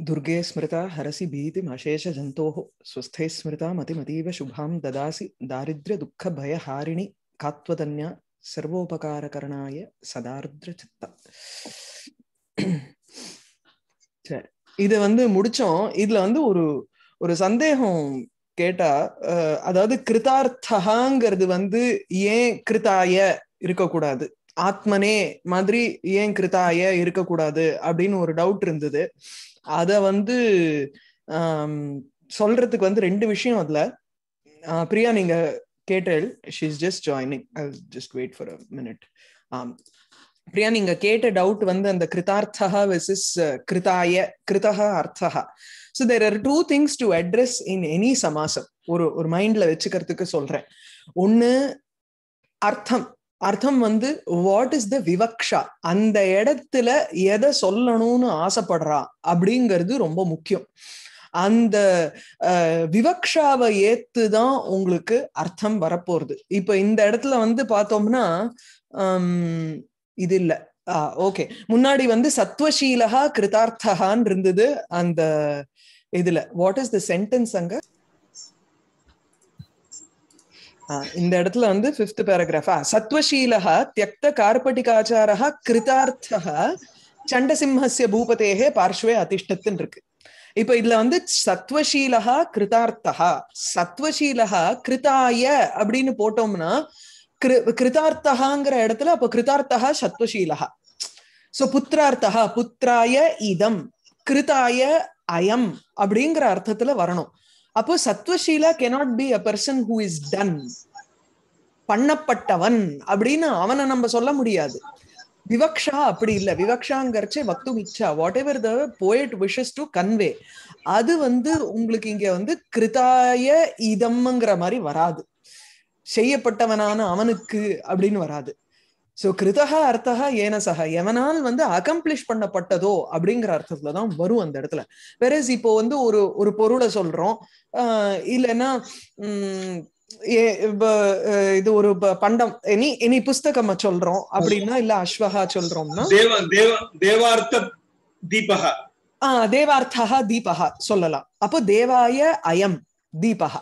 दुर्गे स्मृता हरसि भीतिमशेषजन्तोः स्वस्थे स्मृता मतिमतीव शुभां ददासि दारिद्र्यदुःखभयहारिणि कात्वदन्या सर्वोपकारकरणाय सदार्द्रचित्ता சரி இது வந்து முடிச்சோம் இதுல வந்து ஒரு ஒரு சந்தேகம் கேட்டா அஹ், அதாவது கிருதார்த்தகாங்கிறது வந்து ஏன் கிருதாய இருக்கக்கூடாது ஆத்மனே மாதிரி ஏன் கிருதாய இருக்கக்கூடாது அப்படின்னு ஒரு டவுட் இருந்தது அத வந்து ஆம், சொல்றதுக்கு வந்து ரெண்டு விஷயம் அதுல ஆஹ், பிரியா நீங்க கேட்டல் she's just joining I just wait for a minute Priya நீங்க கேட்ட டவுட் வந்து அந்த கிருதார்த்தா வெர்சஸ் கிருதாய கிருதா அர்த்தா so there are two things to address in any சமாசம் ஒரு ஒரு மைண்ட்ல வச்சுக்கிறதுக்கு சொல்றேன் ஒன்னு அர்த்தம் அர்த்தம் வந்து வாட் இஸ் த விவக்ஷா அந்த இடத்துல எதை சொல்லணும்னு ஆசைப்படுறா அப்படிங்கிறது ரொம்ப முக்கியம் அந்த அஹ், விவக்ஷாவை ஏத்துதான் உங்களுக்கு அர்த்தம் வரப்போறது இப்ப இந்த இடத்துல வந்து பார்த்தோம்னா ஹம், இது இல்ல ஓகே முன்னாடி வந்து சத்வசீலகா கிருதார்த்தகான் இருந்தது அந்த இதுல வாட் இஸ் த சென்டென்ஸ் அங்க ஆ, இந்த இடத்துல வந்து பிப்த் பேராகிராஃபா சத்வசீலகா தியக்த கார்பட்டிகாச்சாரா கிருதார்த்தா சண்டசிம்ஹஸ்ய பூபதேகே பார்ஷ்வே அதிஷ்டத்துன்னு இருக்கு இப்ப இதுல வந்து சத்வசீலகா கிருதார்த்தா சத்வசீலகா கிருதாய அப்படின்னு போட்டோம்னா கிரு கிருதார்த்தகாங்கிற இடத்துல அப்ப கிருதார்த்தா சத்வசீலகா சோ புத்திரார்த்தா புத்திராய இதம் கிருதாய அயம் அப்படிங்கிற அர்த்தத்துல வரணும் அப்போ சத்வசீலா cannot be a person who is done பண்ணப்பட்டவன் அப்படின்னு அவனை நம்ம சொல்ல முடியாது விவக்ஷா அப்படி இல்ல விவக்ஷாங்கிறச்சே வக்தும் இச்சா whatever the poet wishes to convey அது வந்து உங்களுக்கு இங்க வந்து கிருதாய இதம்ங்கிற மாதிரி வராது செய்யப்பட்டவனான அவனுக்கு அப்படின்னு வராது சோ கிருதகா அர்த்தகா ஏனசகா எவனால் வந்து அகம்ப்ளிஷ் பண்ணப்பட்டதோ அப்படிங்கிற அர்த்தத்துலதான் வரும் அந்த இடத்துல வெரஸ் இப்போ வந்து ஒரு ஒரு பொருளை சொல்றோம் ஆஹ் இல்லைன்னா உம் ஏ- இப்ப, அஹ் இது ஒரு ப- பண்டம் இனி இனி புஸ்தகம் சொல்றோம் அப்படின்னா இல்ல அஸ்வகா சொல்றோம்னா देव देव देवार्थ दीपः ஆஹ் தேவார்த்தகா தீபகா சொல்லலாம் அப்போ தேவாய அயம் தீபகா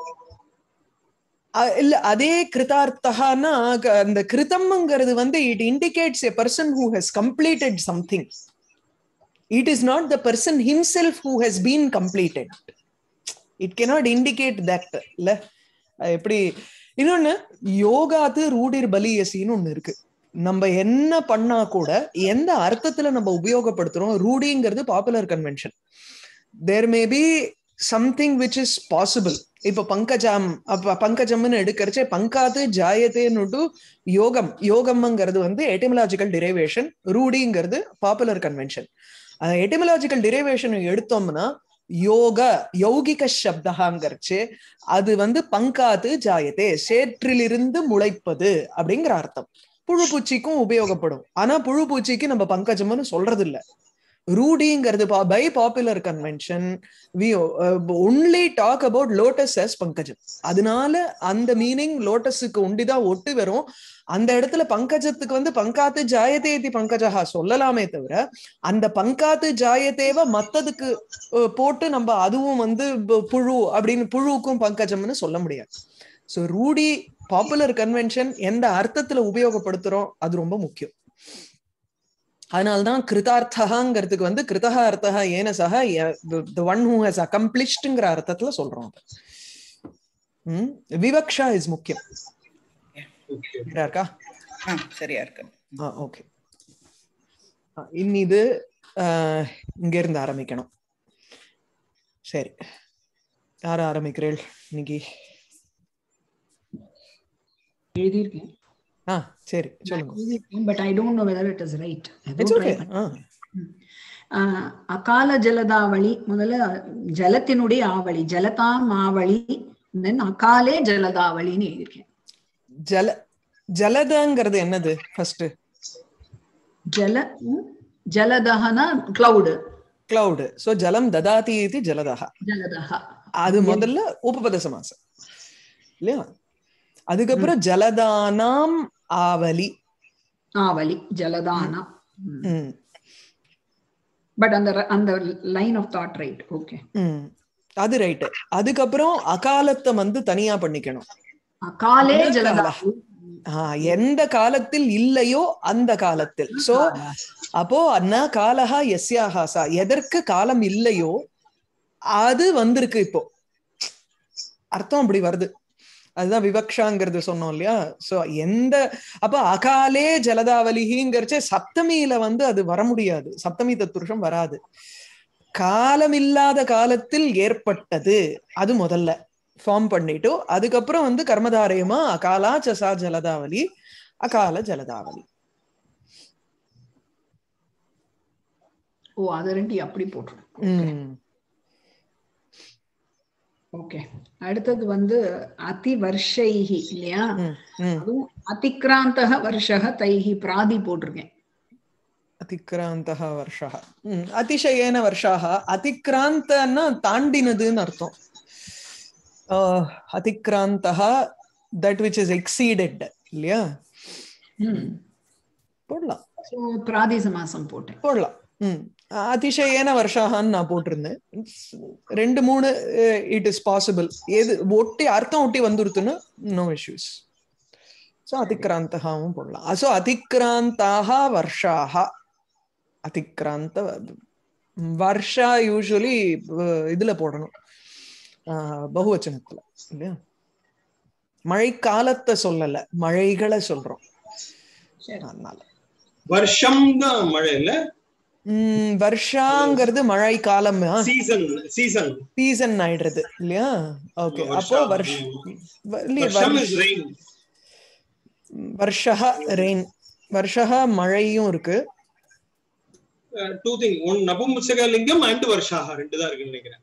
அஹ் இல்ல அதே கிருதார்த்தகான்னா க- அந்த கிருதம்ங்கிறது வந்து it indicates a person who has completed something it is not the person himself who has been completed it cannot indicate that இல்ல அது எப்படி இன்னொன்னு யோகாத்து ரூடிர் பலியசின்னு ஒண்ணு இருக்கு நம்ம என்ன பண்ணா கூட எந்த அர்த்தத்துல நம்ம உபயோகப்படுத்துறோம் ரூடிங்கிறது popular convention there may be something which is possible இப்ப பங்கஜம் அப்ப பங்கஜம்னு எடுக்கிறச்சே பங்காத்து ஜாயத்தேன்னுட்டு யோகம் யோகம்ங்கிறது வந்து எட்டிமலாஜிக்கல் டிரைவேஷன் ரூடிங்கிறது பாப்புலர் கன்வென்ஷன் எட்டிமலாஜிக்கல் டிரைவேஷன் எடுத்தோம்னா யோக யௌகிக சப்தகாங்கிறச்சு அது வந்து பங்காத்து ஜாயத்தே சேற்றிலிருந்து முளைப்பது அப்படிங்கிற அர்த்தம் புழு பூச்சிக்கும் உபயோகப்படும் ஆனா புழு பூச்சிக்கு நம்ம பங்கஜம்னு சொல்றது இல்ல ரூடிங்கிறது by popular convention we only talk about lotus as பங்கஜம் அதனால அந்த மீனிங் லோட்டஸுக்கு உண்டிதான் ஒட்டு வரும் அந்த இடத்துல பங்கஜத்துக்கு வந்து பங்காத்து ஜாயதேதி பங்கஜஹா சொல்லலாமே தவிர அந்த பங்காத்து ஜாயத்தேவ மத்ததுக்கு அஹ், போட்டு நம்ம அதுவும் வந்து ப- புழு அப்படின்னு புழுவுக்கும் பங்கஜம்னு சொல்ல முடியாது சோ ரூடி பாப்புலர் கன்வென்ஷன் எந்த அர்த்தத்துல உபயோகப்படுத்துறோம் அது ரொம்ப முக்கியம் அதனால்தான் கிருதார்த்தகாங்கிறதுக்கு வந்து கிருதா அர்த்தகா ஏனசக த ஒன் ஹூ ஹஸ் அக்கம்ப்ளிஷ்டுங்கிற அர்த்தத்துல சொல்றோம் அது. ம் விவக்ஷா இஸ் முக்கியம் Okay. சரியா இருக்கா ஆ சரியா இருக்கு ஆ ஓகே இனி இது ஆஹ், இங்க இருந்து ஆரம்பிக்கணும் சரி யார ஆரம்பிக்கிறேள் இன்னைக்கு எழுதியிருக்கேன் ஆ சரி சொல்லுங்க எழுதியிருக்கேன் but I don't know whether it is right it's okay ஆ அகால ஜலதாவளி முதல்ல ஜலத்தினுடைய ஆவளி ஜலதாம் ஆவளி தென் அகாலே ஜலதாவளின்னு எழுதியிருக்கேன் ஜல ஜலதங்கிறது என்னது ஃபர்ஸ்ட் ஜல ம், ஜலதஹனா கிளவுடு கிளவுடு சோ ஜலம் ததாதி இது ஜலதா ஜலதஹா அது முதல்ல உபபத சமாசம் இல்லையா அதுக்கப்புறம் ஜலதானாம் ஆவலி ஆவலி ஜலதானா ம். ம். பட் அந்த ர- அந்த line of thought right okay hmm அது ரைட்டு அதுக்கப்புறம் அகாலத்தை வந்து தனியா பண்ணிக்கணும் காலே அந்த ஜலதா ஆஹ் எந்த காலத்தில் இல்லையோ அந்த காலத்தில் சோ அப்போ அண்ணா காலஹா எஸ்யாஹா சா எதற்கு காலம் இல்லையோ அது வந்திருக்கு இப்போ அர்த்தம் அப்படி வருது அதுதான் விவக்ஷாங்கிறது சொன்னோம் இல்லையா சோ எந்த அப்ப அகாலே ஜலதாவலிங்கிறச்சே சப்தமியில வந்து அது வர முடியாது சப்தமி தத்துருஷம் வராது காலம் இல்லாத காலத்தில் ஏற்பட்டது அது முதல்ல ஃபார்ம் பண்ணிட்டு அதுக்கப்புறம் வந்து கர்மதாரயமா அகாலா சசா ஜலதாவலி அகால ஜலதாவலி ஓ அது ரெண்டு அப்படி போட்டுரும் உம் ஓகே அடுத்தது வந்து அதி வர்ஷைஹி இல்லையா உம் உம் அதுவும் அதிக்ராந்தக வருஷக தைஹி பிராதி போட்டிருக்கேன் அதிக்ராந்தः வருஷः ம் அதிசயேன வருஷாக அதிக்ராந்தன்னா தாண்டினதுன்னு அர்த்தம் ஆஹ், அதிக்ராந்தः தட் விச் இஸ் எக்ஸீடட் இல்லையா போடலாம் ஸோ பிராதி சமாசம் போட்டேன் போடலாம் ம் அதிசயேன வருஷாகான்னு நான் போட்டிருந்தேன் ரெண்டு மூணு இட் இஸ் பாசிபிள் எது ஒட்டி அர்த்தம் ஒட்டி வந்துருத்துன்னு நோ இஷ்யூஸ் ஸோ அதிக்ராந்தகாவும் போடலாம் ஸோ அதிக்ராந்தாக வருஷாக அதிக்ராந்த வருஷா யூஸ்வலி இதுல போடணும் ஆஹ், பகுவச்சனத்துல இல்லையா மழை காலத்தை சொல்லல மழைகளை சொல்றோம் சரி அதனால வருஷம் தான் மழை இல்ல உம் வருஷாங்கிறது மழை காலம் சீசன் சீசன் சீசன் ஆயிடுறது இல்லையா ஓகே வருஷா. அப்போ வருஷ வ- இல்லையே, வருஷம் வருஷ- இஸ் ரெயின் வருஷः ரெயின் வருஷः மழையும் இருக்கு டூ திங் ஒன் நபும்சக லிங்கம் அண்ட் வருஷாக ரெண்டு தான் இருக்குன்னு நினைக்கிறேன்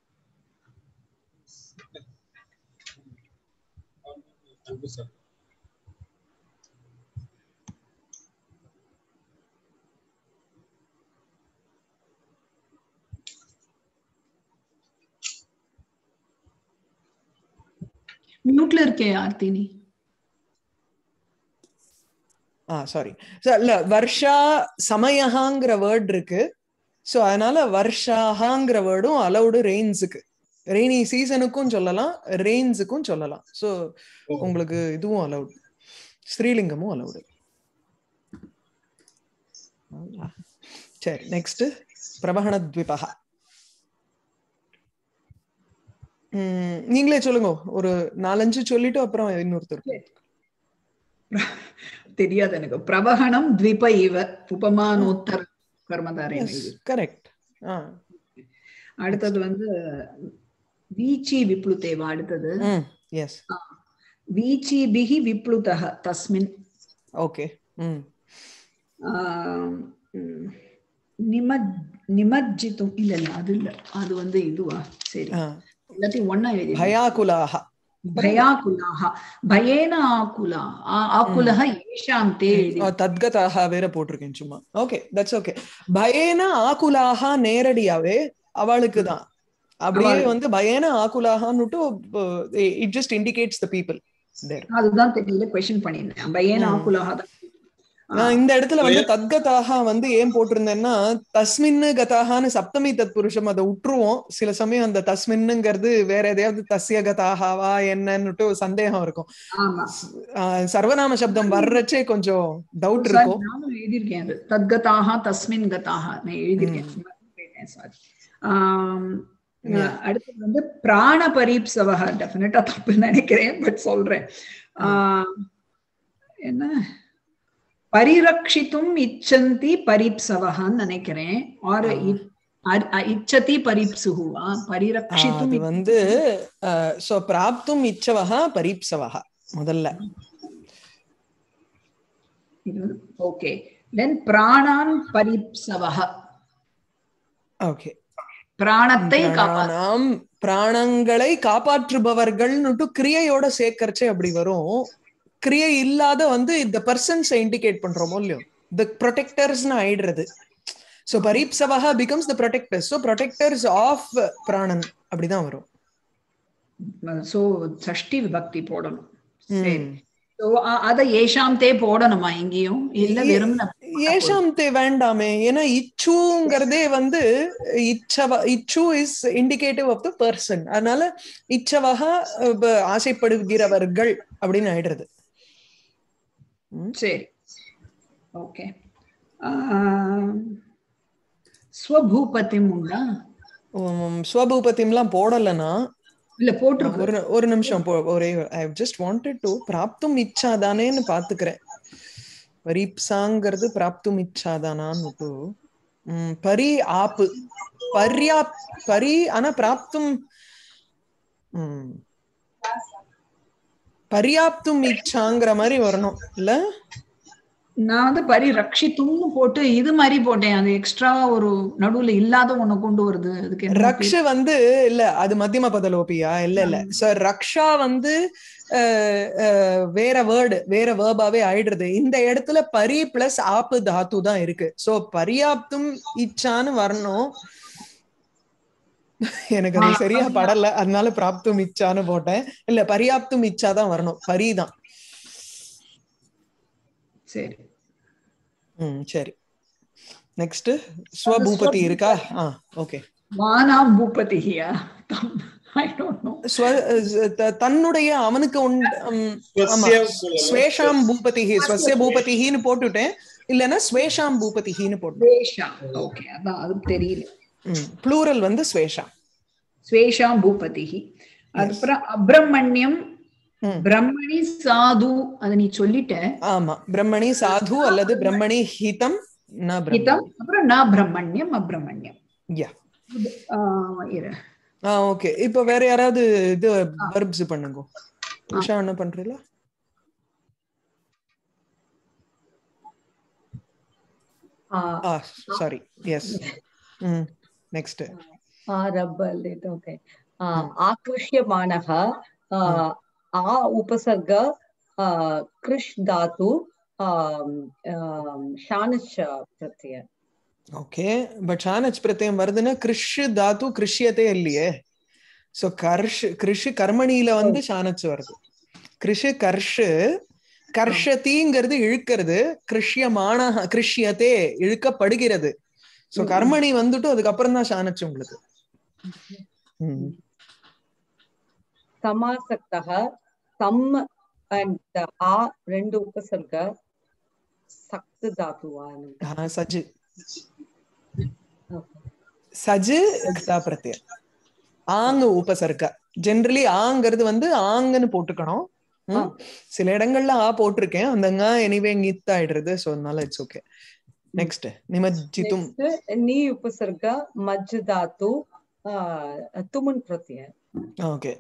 மியூட்ல இருக்கே ஆர்த்தி நீ ஆ சாரி இல்ல வருஷா சமயஹாங்கிற வேர்ட் இருக்கு சோ அதனால வருஷாஹாங்கிற வேர்டும் அலௌடு ரெயின்ஸுக்கு ரெய்னி சீசனுக்கும் சொல்லலாம் ரெயின்ஸுக்கும் சொல்லலாம் சோ உங்களுக்கு இதுவும் அலௌடு ஸ்ரீலிங்கமும் அலௌடு சரி நெக்ஸ்ட் பிரபகணத்விபா உம் நீங்களே சொல்லுங்க ஒரு நாலஞ்சு சொல்லிட்டு அப்புறம் இன்னொருத்தர் தெரியாது எனக்கு பிரவகணம் த்விப இவ உபமானோத்தர கர்மதாரே கரெக்ட் ஆ அடுத்தது வந்து வீச்சி விப்ளுதேவா அடுத்தது ம் எஸ் வீச்சிபிகி விப்ளுதः தஸ்மின் ஓகே ம் ஆம், ம், நிமஜ் நிமஜ்ஜித்தும் இல்ல இல்ல அது இல்ல அது வந்து இதுவா சரி ஆ. எல்லாத்தையும் ஒன்னா எழுதி பயாகுலாக பயாகுலாக பயேன ஆகுலா ஆ- ஆகுலः ஏஷாம் தே எழுதி தத்கதாக வேற போட்டிருக்கேன் சும்மா ஓகே தட்ஸ் ஓகே பயேன ஆகுலாக நேரடியாவே அவளுக்கு தான் அப்படியே அவள். வந்து பயேன ஆகுலாகன்னுட்டு it just indicates the people there அதுதான் தெரியல கொஸ்டின் பண்ணிருந்தேன் பயேன ம். ஆகுலாக தான் நான் இந்த இடத்துல வந்து தத்கதாக வந்து ஏன் போட்டிருந்தேன்னா தஸ்மின்னு கதாகான்னு சப்தமி தத்புருஷம் அதை விட்டுருவோம் சில சமயம் அந்த தஸ்மின்னுங்கிறது வேற எதையாவது தஸ்ய கதாகாவா என்னன்னுட்டு சந்தேகம் இருக்கும் ஆமா ஆஹ் சர்வநாம சப்தம் வர்றச்சே கொஞ்சம் டவுட் சாரி, இருக்கும் நானும் எழுதியிருக்கேன் அது தத்கதாக தஸ்மின் கதாக நான் எழுதியிருக்கேன் சாரி Yeah. அடுத்தது வந்து பிராண பரீப்சவக டெஃபினட்டா தப்பு நினைக்கிறேன் பட் சொல்றேன் ஆம், என்ன பரிரக்ஷித்தும் இச்சந்தி பரீப்சவகான்னு நினைக்கிறேன் ஆர் இச்சதி பரீப்சுகுவா பரிரக்ஷித்தும் அது வந்து சோ பிராப்தும் இச்சவஹா பரீப்சவஹா முதல்ல ஓகே தென் பிராணான் பரீப்சவக ஓகே பிராணத்தை காப்பா பிராணாம் பிராணங்களை காப்பாற்றுபவர்கள்னுட்டு கிரியையோட சேர்க்கறச்சே அப்படி வரும் கிரியை இல்லாத வந்து இந்த பர்சன்ஸை இண்டிகேட் பண்றோமோ இல்லையோ த ப்ரொடெக்டர்ஸ்னு ஆயிடுறது ஸோ பரீப்சவஹா becomes the protectors so protectors of பிராணன் அப்படிதான் வரும் சோ சஷ்டி விபக்தி போடணும் சரி ம். So, அ- அத ஏஷாம் தே போடணுமா இங்கேயும் இல்ல இ- வெறும் ஏஷாம் தே வேண்டாமே ஏன்னா இச்சுங்கிறதே வந்து இச்சவ இச்சு is indicative of the person அதனால இச்சவக அஹ், ஆசைப்படுகிறவர்கள் அப்படின்னு ஆயிடுறது சரி ஓகே ஸ்வபூபத்திம் உண்டா உம், ஸ்வபூபத்திம்லாம் போடலைன்னா இல்ல போட்டிருக்கு ஒரு ஒரு நிமிஷம் போ- ஒரே ஐ ஜஸ்ட் வாண்டட் டு பிராப்தும் இச்சா தானேன்னு பாத்துக்கிறேன் பரீப்சாங்கிறது பிராப்தும் இச்சா தானான்னு உம், பரி ஆப்பு பர்யா பரி ஆனா பிராப்தும் உம், பர்யாப்தும் இச்சாங்கிற மாதிரி வரணும் இல்ல நான் வந்து பரிரட்சித்தும்னு போட்டு இது மாதிரி போட்டேன் அது எக்ஸ்ட்ரா ஒரு நடுவுல இல்லாத ஒண்ணு கொண்டு வருது அதுக்கு என்ன ரக்ஷ வந்து இல்ல அது மத்தியம பதலோபியா இல்ல இல்ல சோ ரக்ஷா வந்து அஹ், அஹ், வேற வேர்டு வேற வேர்பாவே ஆயிடுறது இந்த இடத்துல பரி பிளஸ் ஆப்பு தாத்து தான் இருக்கு சோ பரியாப்தும் இச்சான்னு வரணும் எனக்கு அது சரியா படல அதனால பிராப்தும் இச்சான்னு போட்டேன் இல்ல பரியாப்தும் இச்சா தான் வரணும் பரி தான் சரி ம் சரி நெக்ஸ்ட் ஸ்வபூபதி இருக்கா ஆ ஓகே மானாம் பூபதியா ஐ டோன்ட் நோ தன்னுடைய அவனுக்கு உண்டு ம், ஆமா ஸ்வஸ்ய சொல்லலாம். ஸ்வேஷாம் பூபதிஹி ஸ்வஸ்ய பூபதிஹின்னு போட்டுட்டேன் இல்லைன்னா ஸ்வேஷாம் பூபதிஹின்னு போட்டேன் ஸ்வேஷா ஓகே அதான் அது தெரியல ப்ளூரல் வந்து ஸ்வேஷா ஸ்வேஷாம் பூபதிஹி அதுக்கப்புறம் அப்ரமண்யம் ம். பிரம்மணி சாது அதை நீ சொல்லிட்ட ஆமா பிரம்மணி சாது அல்லது பிரம்மணி ஹிதம் ந பிரம்ம ஹிதம் அப்புறம் நான் பிரம்மண்யம் அப்ரமண்யம் யா ஆஹ் இரு ஆ ஓகே இப்போ வேற யாராவது இது வர்ப்ஸ் பண்ணுங்க உஷா என்ன பண்றீங்களா ஆ சாரி எஸ் ம் நெக்ஸ்ட் आरभ्यते ओके आकृष्यमाणः आ आ उपसर्ग आ, कृष् धातु आम्, आम्, शानच् प्रत्यय ஓகே பட் ஷானச் பிரத்யம் வருதுன்னா கிருஷ் தாத்து கிருஷ்யத்தே இல்லையே சோ கர்ஷ் கிருஷ் கர்மணியில வந்து ஷானச் வருது கிருஷ் கர்ஷ் கர்ஷதிங்கிறது இழுக்கிறது கிருஷ்யமான கிருஷ்யத்தே இழுக்கப்படுகிறது சோ கர்மணி வந்துட்டு அதுக்கப்புறம் தான் ஷானச் உங்களுக்கு ம். समासक्तः तम् and आ రెండు ఉపసర్గ సక్త్ ధాతువా ஆ, சஜு சஜு கிதா பிரத்யம் ஆங்கு உபசர்க ஜென்ரலி ஆங்கிறது வந்து ஆங்குன்னு போட்டுக்கணும் ம்? ஆ. சில இடங்கள்ல ஆ போட்டிருக்கேன் அந்த எனிவே இத் ஆயிடுறது சோ அதனால இட்ஸ் ஓகே நெக்ஸ்ட் நிமஜ்ஜித்தும் నీ ఉపసర్గ మజ్జ ధాతు తుమున్ ప్రత్యయ ஓகே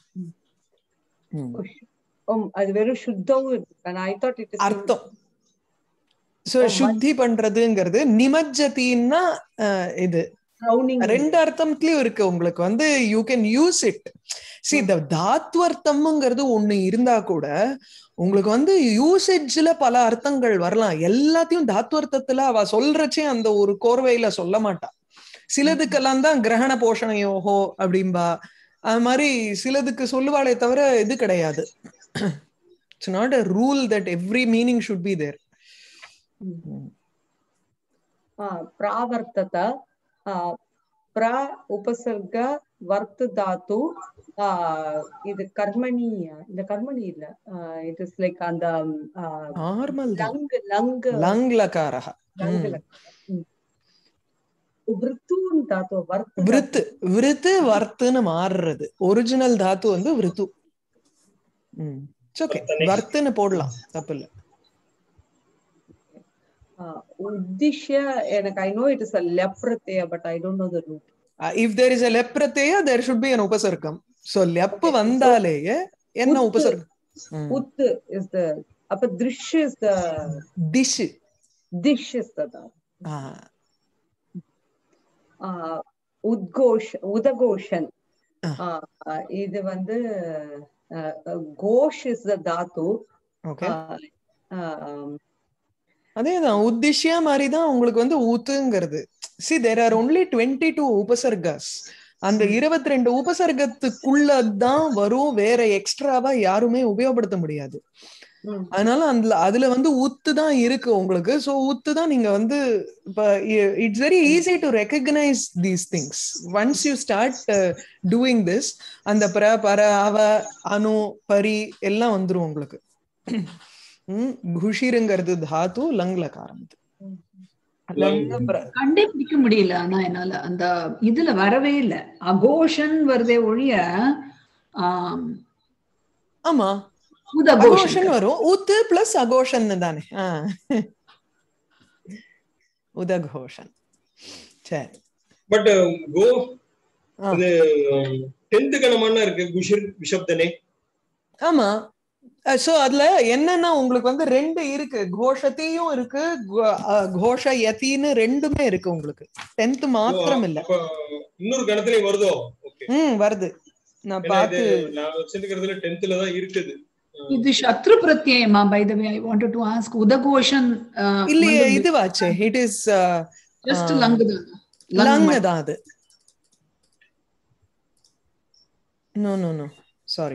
அது வெறும் சுத்தவும் இருக்கு ஐ தாட் இட் இஸ் அர்த்தம் சோ சுத்தி பண்றதுங்கிறது நிமஜ்ஜத்தின்னா அஹ், இது ட்ரௌனிங் ரெண்டு அர்த்தம்லயும் இருக்கு உங்களுக்கு வந்து you can use it see இந்த தாத்வர்த்தம்ங்கிறது ஒண்ணு இருந்தா கூட உங்களுக்கு வந்து யூசேஜ்ல பல அர்த்தங்கள் வரலாம் எல்லாத்தையும் தாத்வர்த்தத்துல அவ சொல்றச்சே அந்த ஒரு கோர்வையில சொல்ல மாட்டா சிலதுக்கெல்லாம் தான் கிரகண போஷணையோகோ அப்படிம்பா அது மாதிரி சிலதுக்கு சொல்லுவாளே தவிர இது கிடையாது it's not a rule that every meaning should be there ಪ್ರಾವರ್ತತ ಆ, ಪ್ರ ಉಪಸರ್ಗ ವರ್ತ ಧಾತು ಆ, இது கர்மணி இந்த கர்மணி இல்ல இட் இஸ் லைக் அந்த நார்மல் தான் லங் லங் லங் லகாரஹ லங் விருத்துன் தாத்து வர்த்து விருத்து விருத்து வர்த்துன்னு மாறுறது ஒரிஜினல் தாத்து வந்து விருத்து ம் ஓகே வர்த்துன்னு போடலாம் தப்பு இல்ல உத்திஷ்ய எனக்கு I know it is a லெப்ரத்தே but I don't know the root if there is a லெப்ரத்தேய தேர் ஷுட் பி அன் உபசர்க்கம் சோ லெப்பு வந்தாலேயே என்ன உத்து. உபசர்க்கம் உத் இஸ் த அப்ப திருஷ் இஸ் த டிஷ் திஷ் இஸ் த உத்கோஷ் உதகோஷன் ஆ. ஆஹ் இது வந்து ஆஹ் கோஷ் இஸ் த தாத்து ஓகே ஆஹ் ஆஹ் அதேதான் உத்திஷ்யா மாதிரி தான் உங்களுக்கு வந்து ஊத்துங்கிறது see there are only twenty two உபசர்கஸ் அந்த இருபத்தி ரெண்டு உபசர்க்கத்துக்குள்ளதான் வரும் வேற எக்ஸ்ட்ராவா யாருமே உபயோகப்படுத்த முடியாது ம். அதனால அந்த அதுல வந்து உத்து தான் இருக்கு உங்களுக்கு சோ உத்து தான் நீங்க வந்து இப்ப it's very easy to recognise these things once you start doing this அந்த பிர பர அவ அணு பரி எல்லாம் வந்துரும் உங்களுக்கு ம், குஷிருங்கிறது தாத்து லங்லகாரம் இது. லங்க பிர- கண்டுபிடிக்க முடியல ஆனா என்னால அந்த இதுல வரவே இல்ல அகோஷன் வருதே ஒழிய ஆம், ஆமா உதகோஷன் அகோஷன் வரும் உத்து பிளஸ் அகோஷன் தானே ஆ. உதகோஷன் சரி பட் கோ ஆ. அது டென்த் கணமான இருக்கு குஷிர் விஷப்தனே ஆமா சோ அதுல என்னன்னா உங்களுக்கு வந்து ரெண்டு இருக்கு கோஷத்தையும் இருக்கு கோ- அஹ், கோஷ யத்தின்னு ரெண்டுமே இருக்கு உங்களுக்கு டென்த் மாத்திரம் இல்ல அப்ப இன்னொரு கணத்துலயும் வருதோ ஓகே ம் வருது நான் ஏன்னா இது பார்த்து நான் வச்சிருக்கிறதுல டென்த்ல தான் இருக்குது இது சத்ரு பிரத்யயமா by the way I wanted to ask உதகோஷன் இல்லையே இதுவாச்சு இட் இஸ் ஜஸ்ட் ஆ. லங்கு தான் லங் லங் தான் அது நோ நோ நோ சாரி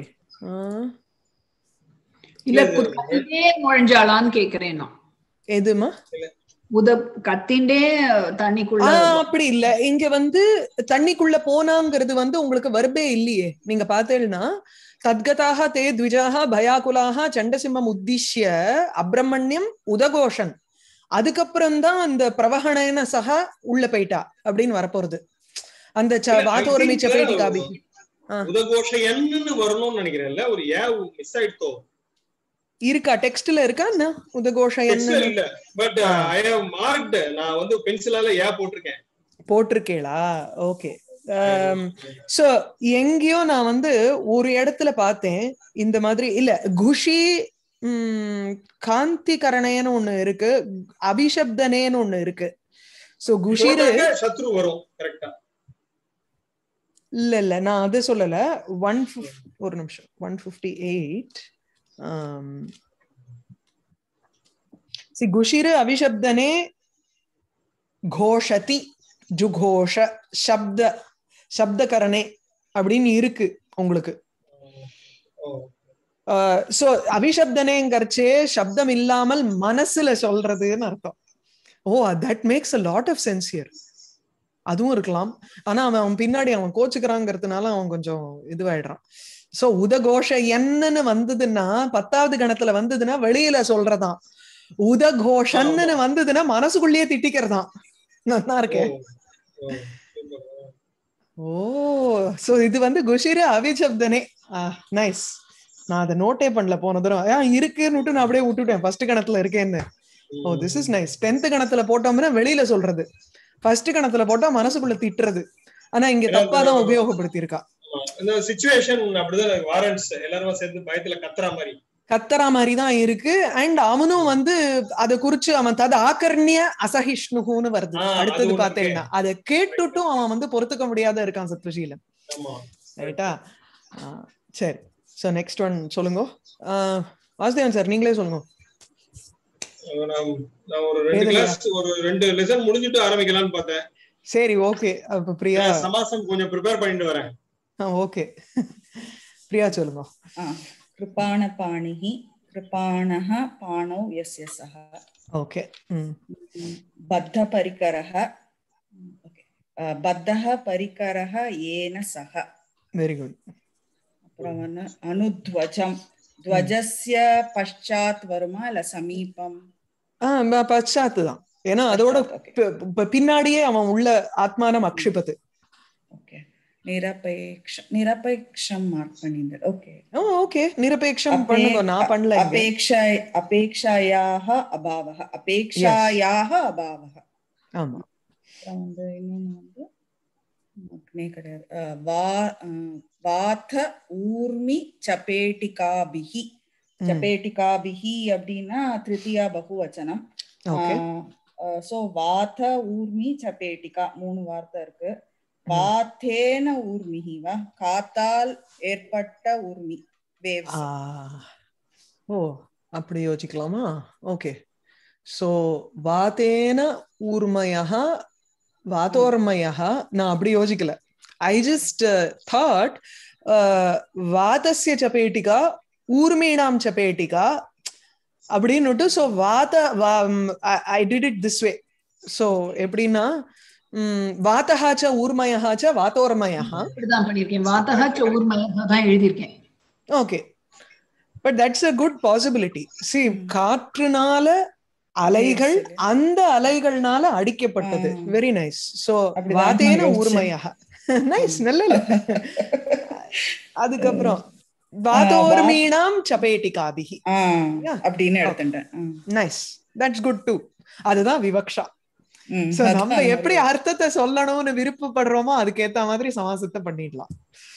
இல்ல இல்ல, இது- கத்திண்டே நுழைஞ்சாளான்னு கேக்குறேன் நான் எதுமா உத கத்திண்டே தண்ணிக்குள்ள ஆஹ் அப்படி இல்ல இங்க வந்து தண்ணிக்குள்ள போனாங்கிறது வந்து உங்களுக்கு வர்பே இல்லையே நீங்க பார்த்தேன்னா தத்கதாக தே த்விஜாக பயாகுலாக சண்டசிம்மம் உத்திஷ்ய அப்ரமண்யம் உதகோஷன் அதுக்கப்புறம் தான் அந்த பிரவகணன சக உள்ள போயிட்டா அப்படின்னு வரப்போறது அந்த ச- இல்ல, I வாதோரமி think, சபேட்டி காபி ஆ. உதகோஷ என்னு வரணும்னு நினைக்கிறேன்ல ஒரு ஏ மிஸ் ஆயிடுத்தோ இருக்கா டெக்ஸ்ட்ல இருக்கா என்ன உதகோஷ Text ல என்ன இல்ல பட் ஐ ஹவ் மார்க்டு நான் வந்து பென்சிலால ஏ போட்டிருக்கேன் போட்டிருக்கேளா ஓகே சோ எங்கேயோ நான் வந்து ஒரு இடத்துல பார்த்தேன் இந்த மாதிரி இல்ல குஷி உம் காந்தி கரணேன்னு ஒண்ணு இருக்கு அபிஷப்தனேன்னு ஒண்ணு இருக்கு சோ குஷிரு போட்டாக்க சத்ரு வரும் கரெக்டா இல்ல இல்ல நான் அது சொல்லல ஒன் ஒரு நிமிஷம் ஒன் பிப்டி எயிட் சி குஷிரு அபிஷப்தனே கோஷதி ஜுகோஷ சப்த சப்தகரணே அப்படின்னு இருக்கு உங்களுக்கு சோ அபிஷப்தனேங்கர்ச்சே சப்தம் இல்லாமல் மனசுல சொல்றதுன்னு அர்த்தம் oh that makes a lot of sense here அதுவும் இருக்கலாம் ஆனா அவன் அவன் பின்னாடி அவன் கோச்சுக்கிறாங்கிறதுனால அவன் கொஞ்சம் இதுவாயிடுறான் சோ உதகோஷ என்னன்னு வந்ததுன்னா பத்தாவது கணத்துல வந்ததுன்னா வெளியில சொல்றதாம் உதகோஷன்னு வந்ததுன்னா மனசுக்குள்ளேயே திட்டிக்கிறதாம் நல்லா இருக்கேன் ஓ சோ இது வந்து குஷிர அவிசப்தனே நைஸ் நான் அதை நோட்டே பண்ணல போன தடவை ஆ இருக்குன்னு நான் அப்படியே விட்டுட்டேன் ஃபர்ஸ்ட் கணத்துல இருக்கேன்னு oh this is nice tenth கணத்துல போட்டோம்னா வெளியில சொல்றது ஃபர்ஸ்ட் கணத்துல போட்டா மனசுக்குள்ள திட்டுறது ஆனா இங்க தப்பா தான் உபயோகப்படுத்தி இருக்கா இந்த சிச்சுவேஷன் அப்படிதான் வாரண்ட்ஸ் எல்லாரும் சேர்ந்து பயத்துல கத்துற மாதிரி கத்தரா மாதிரி தான் இருக்கு அண்ட் அவனும் வந்து அதை குறிச்சு அவன் தது ஆக்கர்ணிய அசகிஷ்ணுகுன்னு வருது ஆ, அது அடுத்தது ஒண்ணு பாத்தீங்கன்னா அதை கேட்டுட்டும் அவன் வந்து பொறுத்துக்க முடியாத இருக்கான் சத்ருஷீலன் ஆமா ரைட்டா சரி சோ நெக்ஸ்ட் ஒன் சொல்லுங்க ஆஹ் வாசுதேவன் சார் நீங்களே சொல்லுங்க நான் நான் ஒரு ரெண்டு வேதனையா? கிளாஸ் ஒரு ரெண்டு லெசன் முடிஞ்சிட்டு ஆரம்பிக்கலாம்னு பார்த்தேன் சரி ஓகே அப்ப பிரியா சமாசம் கொஞ்சம் ப்ரிப்பேர் பண்ணிட்டு வரேன் ஓகே பிரியா சொல்லுங்க आ, कृपाणपाणिः कृपाणः पाणौ यस्य सः ஓகே ம் बद्धपरिकरः ओके, आ, बद्धः परिकरः येन सह வெரி குட் அப்புறம் வந்து அனுத்வஜம் துவஜஸ்ய பశ్చాத் வருமா இல்ல சமீபம் ஆஹ் பச்சாத்து தான் ஏன்னா அதோட ஓகே பி- பி- பின்னாடியே அவன் உள்ள ஆத்மானம் அக்ஷிபத்து ஓகே நிரபேக்ஷ நிரபேக்ஷம் மார்க் பண்ணிருந்தது ஓகே ஓ ஓகே நிரபேக்ஷம் பண்ணுங்க நான் பண்ணல இங்க அபேக்ஷா அபேக்ஷாயாக அபாவः அபேக்ஷாயாக அபாவः ஆமா அப்புறம் வந்து இன்னொன்னு வந்து அக்னே கிடையாது அஹ் வா அஹ் வாத ஊர்மி சபேட்டிகாபிஹி ம். சபேட்டிகாபிஹி அப்படின்னா திருத்தியா பகுவச்சனம் ஓகே சோ வாத ஊர்மி சபேட்டிகா மூணு வார்த்தை இருக்கு வாத்தேன ஊர்மிஹி வா காத்தால் ஏற்பட்ட ஊர்மி வேவ்ஸ் ஆ ஓ அப்படி யோசிக்கலாமா ஓகே சோ வாதேன ஊர்மயா வாதோர்மயா நான் அப்படி யோசிக்கல ஐ ஜஸ்ட் தாட் வாதஸ்ய சபேட்டிகா ஊர்மீணாம் சபேட்டிகா அப்படின்னுட்டு ஸோ வாத I did it this way so எப்படின்னா ம், வாதஹாச்ச ஊர்மயஹாச்ச வாத்தோர்மயஹா இப்படிதான் பண்ணிருக்கேன் வாத்தகா சௌர்மயா தான் எழுதியிருக்கேன் okay but that's a good possibility சி காற்றுனால அலைகள் Yes, yes. அந்த அலைகள்னால அடிக்கப்பட்டது ஆ. வெரி நைஸ் சோ அப்படிதான் வாதேன நான் யோசிச்சேன். ஊர்மயாக நைஸ் நல்ல அதுக்கப்புறம் வாதோர்மீணாம் சபேட்டிகாபிகி ஆ, Yeah. அப்படின்னு எடுத்துட்டேன் ம். நைஸ் தட்ஸ் குட் டு அதுதான் விவக்ஷா ம், சோ அதான் நம்ம ஒரு- எப்படி அர்த்தத்தை சொல்லணும்னு விருப்பப்படுறோமோ அதுக்கேத்த மாதிரி சமாசத்தை பண்ணிடலாம்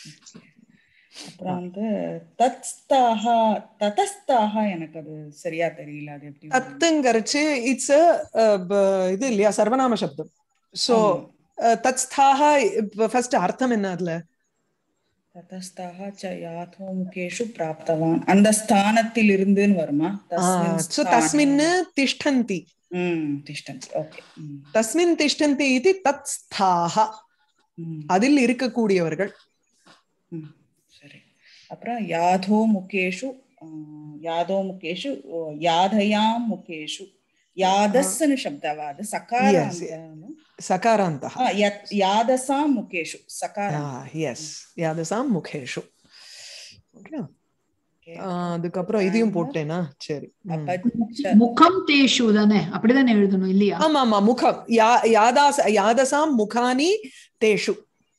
அப்புறம் வந்து தத்ஸ்தாகா ததஸ்தாக எனக்கு அது சரியா தெரியல அது எப்படி வரும்? தத்துங்கரிச்சு இட்ஸ் இது இல்லையா சர்வநாம சப்தம் சோ ஆமா. தத்ஸ்தாக ஃபர்ஸ்ட் அர்த்தம் என்ன அதுல ததஸ்தாக ச யாதோமுகேஷு பிராப்தவான் அந்த ஸ்தானத்தில் இருந்துன்னு வருமா தஸ்மின் சோ ஸ்தானே. தஸ்மின் திஷ்டந்தி ம் திஷ்டந்தி ஓகே ம் தஸ்மின் திஷ்டந்தி இது தத்ஸ்தாக ம் அதில் இருக்கக்கூடியவர்கள் ம், சரி அப்புறம் யாதோ முகேஷு யாதோ முகேஷு ஓ, யாதயாம் முகேஷு யாதஸ்ன்னு சப்தவாது சகாராந்த சகாராந்தः யாதசாம் முகேஷு சகாரம் எஸ் யாதசாம் முகேஷு Okay. ஆஹ் அதுக்கப்புறம் இதையும் போட்டேனா சரி ம். அபச்ச முகம் தேஷு தானே அப்படிதானே எழுதணும் இல்லையா ஆமா ஆமா முகம் யா- யாதாஸ் யாதசாம் முகானி தேஷு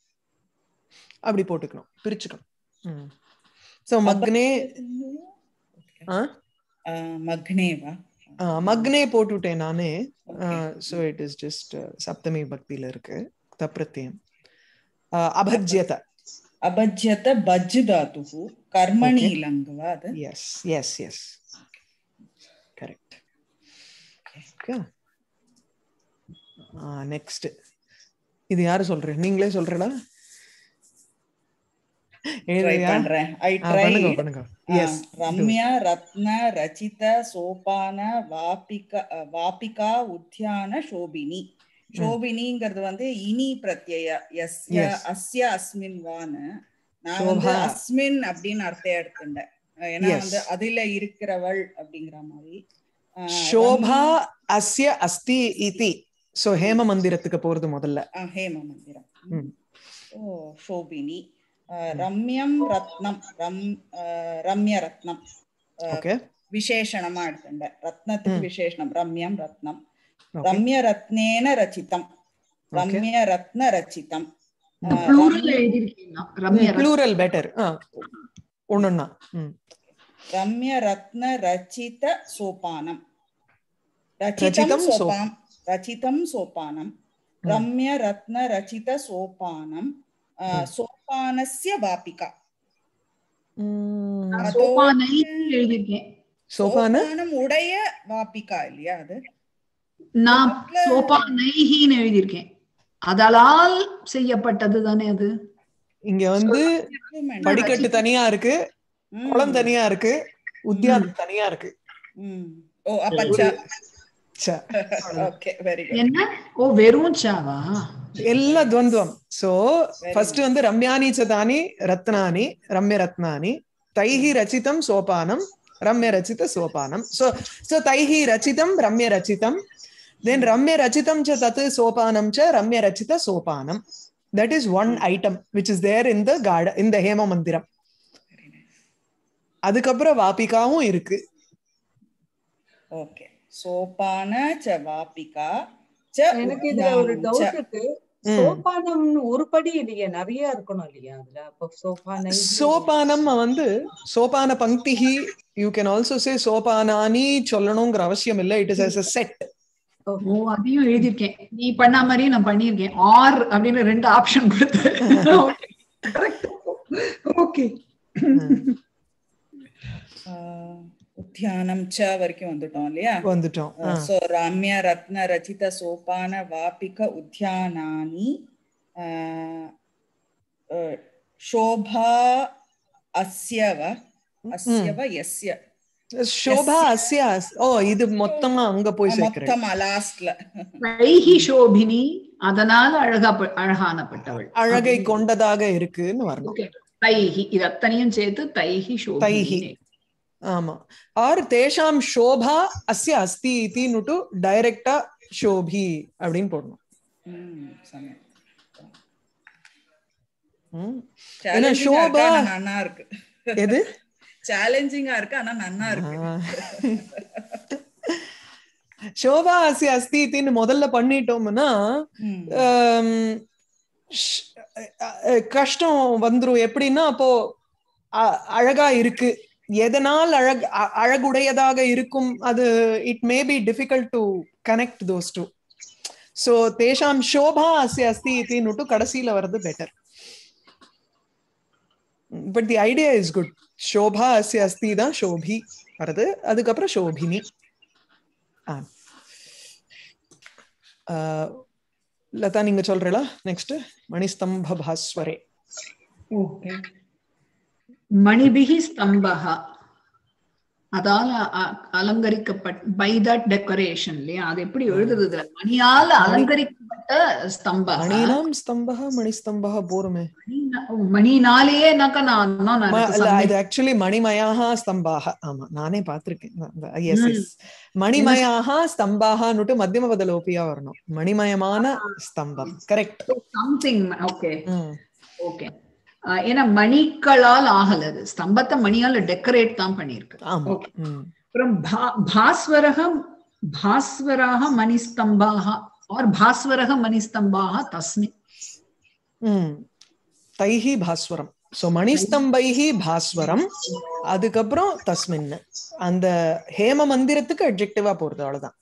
அப்படி போட்டுக்கணும் பிரிச்சுக்கணும் சோ மக்னே ஆ? ஆ, மக்னேவா ஆ, மக்னே போட்டுட்டேன் நானே Okay. So it is just சப்தமி பக்தியில இருக்கு தப்பிரத்தியம் அபஜ்யத அபஜ்யத பஜ் தாத்து கர்மணி Okay. இலங்குவா அது yes yes yes correct next இது யாரு சொல்றேன் நீங்களே சொல்றீங்களா ட்ரை எழுதுறியா? பண்றேன் ஐ ஆ, பண்ணுங்க ட்ரை பண்ணுங்க ஆ, எஸ் ரம்யா ரத்ன ரச்சித சோபான வாபிக அ, வாபிகா உத்தியான சோபினி சோபினிங்கிறது வந்து இனி பிரத்யய எஸ்ய Yes. அஸ்ய அஸ்மின் வான்னு நான் வந்து சோபா. அஸ்மின் அப்படின்னு அர்த்தம் எடுத்துட்டேன் ஏன்னா Yes. வந்து அதுல இருக்கிறவள் அப்படிங்கிற மாதிரி ஆ, சோபா அஸ்ய அஸ்தி இதி சோ ஹேம மந்திரத்துக்கு போறது முதல்ல ஆ, ஹேம மந்திரம் ம். ஓ சோபினி ஆ, ரம்யம் ரத்னம் ரம் ஆ, ரம்ய ரத்னம் ஓகே விசேஷணமா எடுத்துட்டேன் ரத்னத்துக்கு ம். விசேஷணம் ரம்யம் ரத்னம் Okay. ரம்ய ரத்னேன ரச்சிதம் Okay. ரம்ய ரத்ன ரச்சிதம் ப்ளூரல் எழுதியிருக்கீங்கன்னா ரம்யா ப்ளூரல் பெட்டர் ஒண்ணுன்னா ம் ரம்ய ரத்ன ரச்சித சோபானம் ரச்சிதம் ரச்சிதம் சோ- சோபாம் ரச்சிதம் சோபானம் ரம்ய ரத்ன ரச்சித சோபானம் ஆ, சோபானஸ்ய வாபிகா ம், அதோ- சோபானை எழுதியிருக்கேன் சோபான சோபானம் உடைய வாபிகா இல்லையா அது நான் சோபானைஹின்னு எழுதியிருக்கேன் அதலால் செய்யப்பட்டது தானே அது இங்க வந்து படிக்கட்டு தனியா இருக்கு ம். குளம் தனியா இருக்கு உத்தியானம் தனியா இருக்கு ம். ஓ அப்பச்சா ச்ச. ஓகே வெரி குட் என்ன ஓ வெறும் சாவா எல்லா துவந்துவம் சோ ஃபர்ஸ்ட் வந்து ரம்யானி சதானி ரத்னானி ரம்ய ரத்னானி தைஹி ரச்சிதம் சோபானம் ரம்ய ரச்சித சோபானம் சோ சோ தைஹி ரச்சிதம் ரம்ய ரச்சிதம் தென் ரம்ய ரச்சிதம் ச தத் சோபானம் ச ரம்ய ரச்சித சோபானம் that is one item which is there in the card இந்த ஹேம மந்திரம் அதுக்கப்புறம் வாபிகாவும் இருக்கு ஓகே சோபான ச வாபிகா ச எனக்கு இதுல ஒரு உத்யானம் ச. டவுட் இருக்கு ம். சோபானம்னு ஒரு படி இல்லையா நிறைய இருக்கணும் இல்லையா அதுல அப்ப சோபானை சோபானம் வந்து சோபான பங்கிஹி யூ கேன் ஆல்சோ சே சோபானானி சொல்லணுங்கிற அவசியம் இல்லை it is as a set oh அதையும் எழுதியிருக்கேன் நீ பண்ண மாதிரியே நான் பண்ணியிருக்கேன் ஆர் அப்படின்னு ரெண்டு ஆப்ஷன் கொடுத்து ஓகே ஆ, உத்தியானம் ச வரைக்கும் வந்துட்டோம் இல்லையா வந்துட்டோம் ஆ. சோ ரம்ய ரத்ன ரச்சித சோபான வாபிக உத்தியானானி ஆ, ஆ, சோபா அஸ்யவ அஸ்யவ எஸ்ய சோபா அஸ்ய அஸ்- ஓ இது மொத்தமா அங்க போய் சேர்க்கிறேன் மொத்தமா லாஸ்ட்ல வைகி சோபினி அதனால அழகா அழகானப்பட்டவள் அழகை கொண்டதாக இருக்குன்னு வரணும் Okay. தைஹி இது அத்தனையும் சேர்த்து தைஹி தைஹி. சோபினி ஆமா ஆர் தேஷாம் சோபா அஸ்ய அஸ்தி இத்தின்னுட்டு டைரக்டா சோபி அப்படின்னு போடணும் ம், சமயம். ம். Challenging-ஆ சோபா- இருக்கு, ஆனா நன்னா இருக்கு எது சேலஞ்சிங்கா இருக்கு ஆனா நன்னா இருக்கு ஆ. சோபா அஸ்ய அஸ்தி இத்தின்னு முதல்ல பண்ணிட்டோம்னா ம். ஆம், ஷ்- அஹ் கஷ்டம் வந்துரும் எப்படின்னா அப்போ அ- அழகா இருக்கு எதனால் அழகு அ- அழகுடையதாக இருக்கும் அது it may be difficult to connect those two so தேஷாம் சோபா அஸ்ய அஸ்தி இத்தின்னுட்டு கடைசியில வர்றது better but the idea is good சோபா அஸ்ய அஸ்தி தான் சோபி வருது அதுக்கப்புறம் சோபினி ஆ. ஆ, லதா நீங்க சொல்றீங்களா நெக்ஸ்ட் மணிஸ்தம்ப பாஸ்வரே ஓகே மணிபிகி ஸ்தம்பக அதால அ- அலங்கரிக்கப்பட்ட பை தட் டெக்கரேஷன் இல்லையா அது எப்படி எழுதுறது இதுல? மணியால அலங்கரிக்கப்பட்ட ஸ்தம்பக மணினாம் ஸ்தம்பக மணிஸ்தம்பக போருமே மணினா- ஓ, மணினாலேயே நாக்க நான் அதான் நான் ம- எனக்கு இல்ல, சந்தேகம். இது ஆக்சுவலி மணிமயாக ஸ்தம்பாக ஆமா நானே பார்த்திருக்கேன் எஸ் எஸ் மணிமயாக ஸ்தம்பாகன்னுட்டு மத்தியம பதலோபியா வரணும் மணிமயமான ஸ்தம்பம் கரெக்ட் சம்திங் ஓகே ஓகே ஏன்னா மணிக்களால் ஆகல அது ஸ்தம்பத்தை மணியால டெக்கரேட் தான் பண்ணிருக்கு ஆமா Okay. ம். அப்புறம் பா- பாஸ்வரக பாஸ்வராக மணிஸ்தம்பாக ஆர் பாஸ்வரக மணிஸ்தம்பாக தஸ்மின் ம் தைஹி பாஸ்வரம் சோ மணிஸ்தம்பைஹி பாஸ்வரம் அதுக்கப்புறம் தஸ்மின் அந்த ஹேம மந்திரத்துக்கு அட்ஜெக்டிவா போறது அவ்வளவுதான்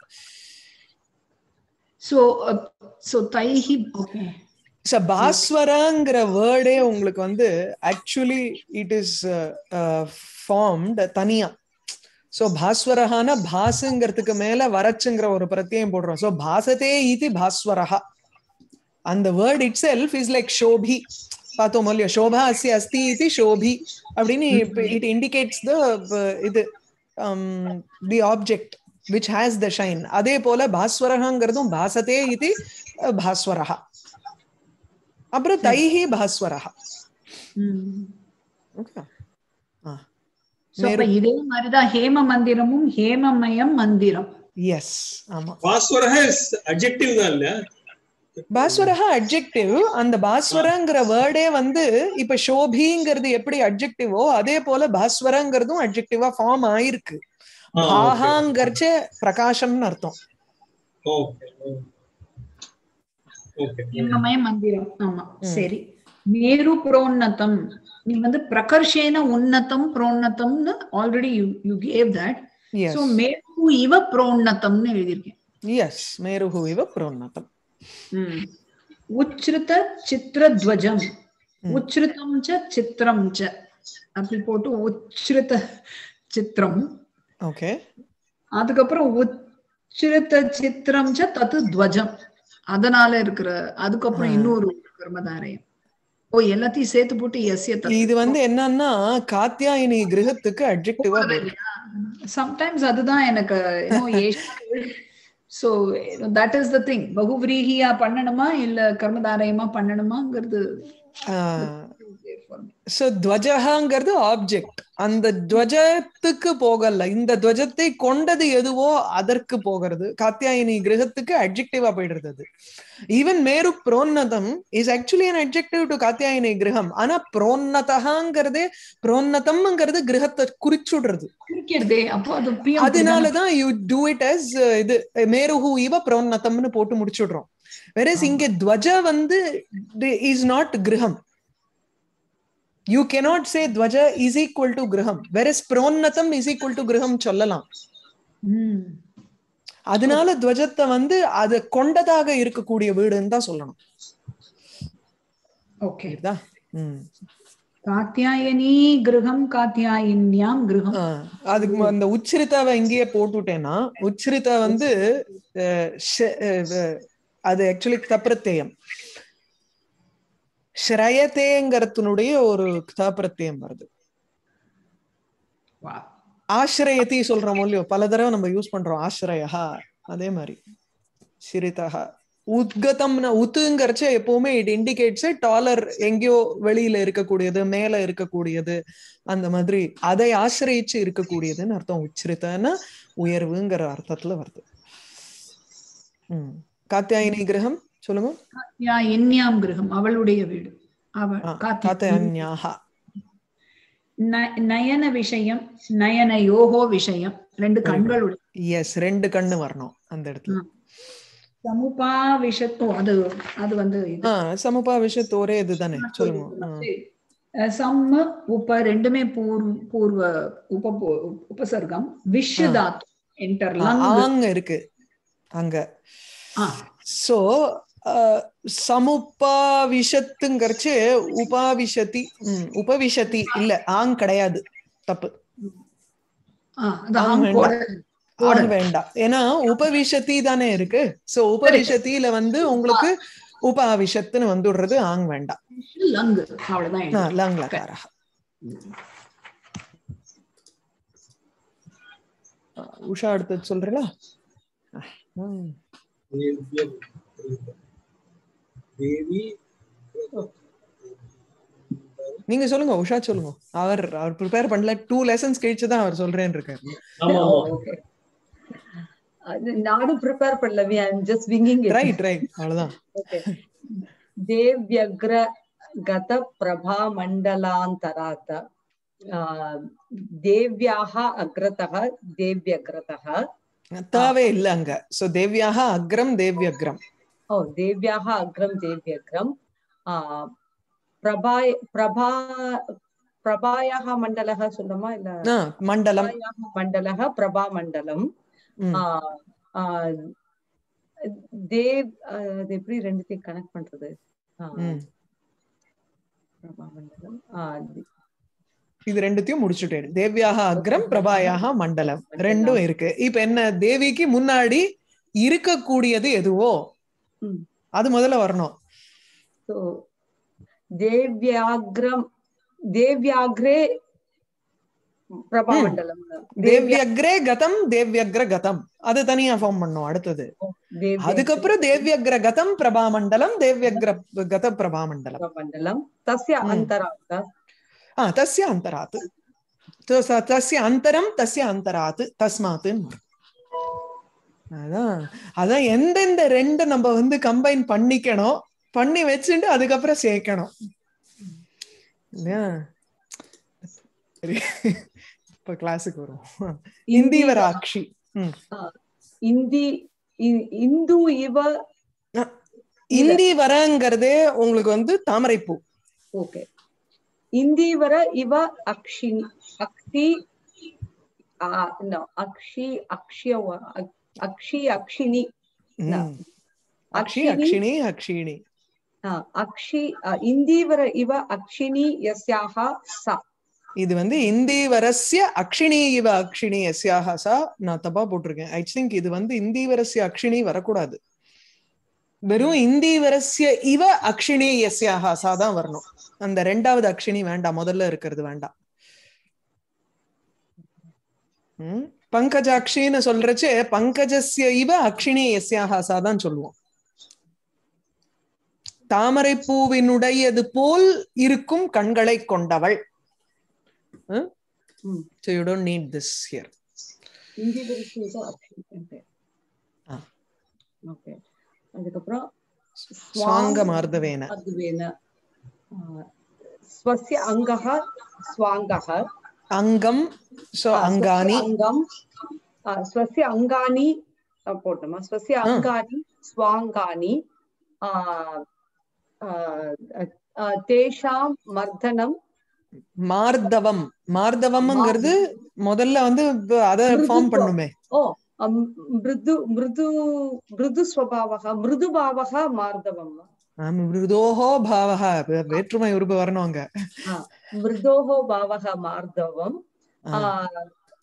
சோ சோ தைஹி ஓகே சோ பாஸ்வரங்கிற வேர்டே உங்களுக்கு வந்து ஆக்சுவலி இட் இஸ் ஃபார்ம்ட் தனியா சோ பாஸ்வரஹான பாசுங்கிறதுக்கு மேல வரச்சுங்கிற ஒரு பிரத்யயம் போடுறோம் சோ பாசதே இது பாஸ்வரஹா அந்த word itself is like ஷோபி பார்த்தோம் இல்லையா சோபா அஸ்ய அஸ்தி இது ஷோபி அப்படின்னு இட் இண்டிகேட்ஸ் த இது the object which has the shine அதே போல பாஸ்வரஹாங்கிறதும் பாசதே இது பாஸ்வரஹா அப்புறம் தைஹி பாஸ்வரஹா ஓகே சோ அப்ப இதே மாதிரிதான் ஹேம மந்திரமும் ஹேமமயம் மந்திரம் எஸ் ஆமா பாஸ்வரஹ அப்ஜெக்டிவ் தான் இல்ல பாஸ்வரஹா அட்ஜெக்டிவ் அந்த பாஸ்வரங்கிற வேர்டே வந்து இப்ப ஷோபிங்கிறது எப்படி அட்ஜெக்டிவோ அதே போல பாஸ்வரங்கிறதும் அட்ஜெக்டிவா ஃபார்ம் ஆயிருக்கு பாகாங்கர்ச்ச பிரகாசம்னு அர்த்தம் ஓகே ஓகே ஹேமமய மந்திரம் ஆமா சரி மேரு புரோன்னதம் நீ வந்து பிரகர்ஷேன உன்னதம் புரோன்னதம்னு already you you gave that yes so மேரு இவ புரோன்னதம்னு எழுதியிருக்கேன் எஸ் மேருஹு இவ புரோன்னதம் ம். உச்ருத சித்திரத்வஜம் உச்ருதம் ச சித்திரம் ச அப்படி போட்டு உச்ருத சித்திரம் ஓகே அதுக்கப்புறம் உச்சிருத்த சித்திரம் ச தத்து துவஜம் அதனால இருக்கிற அதுக்கப்புறம் இன்னொரு கர்மதாரயம் ஓ எல்லாத்தையும் சேர்த்து போட்டு எஸ்ய இது வந்து என்னன்னா காத்தியாயினி கிரகத்துக்கு அட்ஜெக்டிவா சம்டைம்ஸ் அதுதான் எனக்கு so that is the thing பகுவிரீகியா பண்ணணுமா இல்ல கர்மதாரயமா பண்ணணுமாங்கிறது சோ துவஜகாங்கிறது ஆப்ஜெக்ட் அந்த துவஜத்துக்கு போகல இந்த துவஜத்தை கொண்டது எதுவோ அதற்கு போகிறது காத்தியாயினி கிரகத்துக்கு அட்ஜெக்டிவா போயிடுறது அது ஈவன் மேரு புரோன்னதம் is actually an adjective to காத்தியாயினி கிரகம் ஆனா புரோன்னதகாங்கிறதே புரோன்னதம்ங்கிறது கிரகத்தை குறிச்சுடுறது குறிக்கிறதே அப்போ அது பியம் அதனாலதான் யூ டூ இட் அஸ் இது மேருஹு இவ புரோன்னதம்னு போட்டு முடிச்சுடுறோம் வெரஸ் இங்க துவஜ வந்து இஸ் நாட் கிரகம் யூ கெனாட் சே துவஜ இஸ் ஈக்குவல் டு கிரகம் வெரஸ் புரோன்னதம் இஸ் ஈக்குவல் டு கிரகம் சொல்லலாம் ம். அதனால துவஜத்தை வந்து அது கொண்டதாக இருக்கக்கூடிய வீடுன்னு தான் சொல்லணும் ஓகே புரியுதா? ம். காத்தியாயனி கிரகம் காத்தியாயின்யாம் கிரகம் ஆ, அதுக்கு அந்த உச்சரித்தாவை இங்கேயே போட்டுட்டேன்னா உச்சரித்த வந்து அஹ், ஷ- அஹ், அது ஆக்சுவலி தப்பிரத்தேயம் ஸ்ரயத்தேங்கிறதுனுடைய ஒரு தப்பிரத்தேயம் வருது Wow. ஆசிரயத்தி சொல்றோம் இல்லையோ பல தடவை நம்ம யூஸ் பண்றோம் ஆசிரயா அதே மாதிரி சிரிதா உத்கதம்னா உத்துங்கிறச்ச எப்பவுமே இட் இண்டிகேட்ஸ் டாலர் எங்கேயோ வெளியில இருக்கக்கூடியது மேல இருக்கக்கூடியது அந்த மாதிரி அதை ஆசிரியச்சு இருக்கக்கூடியதுன்னு அர்த்தம் உச்சிரித்தன்னா உயர்வுங்கிற அர்த்தத்துல வருது ம் காத்தியாயினி கிரகம் சொல்லுங்க யா என்யாம் கிரகம் அவளுடைய வீடு அவள் ஆ, காத்தி காத்தியான்யாஹா ந- நயன விஷயம் நயனயோகோ விஷயம் ரெண்டு கண்களுடைய எஸ் ரெண்டு கண்ணு வரணும் அந்த இடத்துல சமுபா விஷத்தோ அது அது வந்து இது ஆ சமபா விஷயத்து ஒரே இதுதானே சொல்லுங்க ஆ. அஹ் சம்ம உப ரெண்டுமே பூர்வ பூர்வ உப உபசர்க்கம் விஷ்யதாத்து என்டர் ஆ, லங் ஆங்க இருக்கு அங்க ஆ சோ சமுபாவிஷத்துங்கிறச்சு உபாவிஷதி ம், உபவிஷதி இல்ல ஆங் கிடையாது தப்பு ஆ, அது ஆங் ஆங் வேண்டாம். போட- போட. ஆங் வேண்டாம் ஏன்னா உபவிஷதி தானே இருக்கு சோ உபவிஷத்தில வந்து உங்களுக்கு உபாவிஷத்துன்னு வந்துடுறது ஆங் வேண்டாம் லங் அவ்வளவுதான் ஆ, எழுதணும். லங் லகாரா ஆ, உஷா அடுத்தது சொல்றீங்களா ம். தேவி நீங்க சொல்லுங்க உஷா சொல்லுங்க அவர் அவர் ப்ரிப்பேர் பண்ணல டூ லெசன்ஸ் கழிச்சு தான் அவர் சொல்றேன்னு இருக்காரு ஆமா ஆமா ஓகே நானும் ப்ரிப்பேர் பண்ணலவி I am just winging it right right அவ்வளவுதான் ओके देव्यग्र गत प्रभा मण्डलान्तरात् आ, देव्याः अग्रतः देव्यग्रतः தாவே இல்ல அங்க சோ தேவ்யாக அக்ரம் தேவ்யக்ரம் ओ देव्याः अग्रं देव्यग्रम् आ, प्रभाय प्रभा प्रभायाः मण्डलः சொல்லுமா இல்ல ஆ, மண்டலம் प्रभायाः मण्डलः प्रभामण्डलम् ம். ஆ, ஆ, தேவ் ஆ, அது எப்படி ரெண்டுத்தையும் கனெக்ட் பண்றது ஆ, ம். பிரபாமண்டலம் ஆ, தி- இது ரெண்டுத்தையும் முடிச்சுட்டேன் தேவ்யாக அக்ரம் பிரபாயாக மண்டலம் ரெண்டும் இருக்கு இப்ப என்ன தேவிக்கு முன்னாடி இருக்கக்கூடியது எதுவோ ம். அது முதல்ல வரணும் so, தேவ்யாக்ரம் தேவ்யாக்ரே பிரபாமண்டலம் தேவ்யக்ரே கதம் தேவ்யக்ர கதம் அது தனியா ஃபார்ம் பண்ணும் அடுத்தது தேவ்யா அதுக்கப்புறம் தேவ்யக்ர கதம் பிரபாமண்டலம் தேவ்யக்ர கத பிரபாமண்டலம் மண்டலம் தஸ்ய ம். அந்தராத்த ஆ தஸ்ய அந்தராத் தஸ்- தஸ்ய அந்தரம் தஸ்ய அந்தராத் தஸ்மாத்துன்னு வரும். அதான் அதான் எந்தெந்த ரெண்டு நம்ம வந்து கம்பைன் பண்ணிக்கணும் பண்ணி வச்சுட்டு அதுக்கப்புறம் சேர்க்கணும் இல்லையா சரி இப்ப கிளாஸுக்கு வரும் இந்திவராட்சி ம் இந்தி இ- இந்து இவ இந்தி வரங்கிறதே உங்களுக்கு வந்து தாமரைப்பூ ஓகே இந்தீவர இவ அக்ஷினி அக்ஷி ஆ, no, அக்ஷி அக்ஷிய அக்- அக்ஷி அக்ஷினி ம். No. அக்ஷி அக்ஷினி அக்ஷினி அக்ஷிணி ஆ, அக்ஷி ஆ, இந்தீவர இவ அக்ஷினி யஸ்யாக சா இது வந்து இந்தீவரஸ்ய அக்ஷிணி இவ அக்ஷிணி எஸ்யாக சா நான் தப்பா போட்டிருக்கேன் ஐ திங்க் இது வந்து இந்தீவரஸ்ய அக்ஷிணி வரக்கூடாது வெறும் இந்தீவரஸ்ய இவ அக்ஷிணி எஸ்யாக சா தான் வரணும் அந்த ரெண்டாவது அக்ஷிணி வேண்டாம் முதல்ல இருக்கிறது வேண்டாம் ம்? பங்கஜாக்ஷின்னு சொல்றச்சு பங்கஜஸ்ய இவ அக்ஷிணி எஸ்யாக சா தான் சொல்லுவோம் தாமரை பூவினுடையது போல் இருக்கும் கண்களை கொண்டவள் ம். So you don't need this here. இந்தீவர இவ அக்ஷினி ஓகே ஆ. ஓகே அதுக்கப்புறம் ஸ்வாங்க மார்தவேன அத்வேன ஆ, ஸ்வஸ்ய அங்கः ஸ்வாங்கः அங்கம் சோ ஆ, அங்கானி स्वस्य अङ्गं आ, स्वस्य अङ्गानि आ, पोटमा स्वस्य ஆ. अङ्गानि स्वाङ्गानि आ, आ, आ, तेषां मर्दनं மார்தவம் மார்தவம்ங்கிறது முதல்ல வந்து அத ஃபார்ம் மிருதுத்துவம். பண்ணுமே ओ अं, मृदु मृदु मृदुस्वभावः मृदुभावः मार्दवम् ஆம், மிருதோஹோ பாவக வே- வேற்றுமை உருபு வரணும் அங்க आ, मृदोः भावः मार्दवम् ஆ. आ,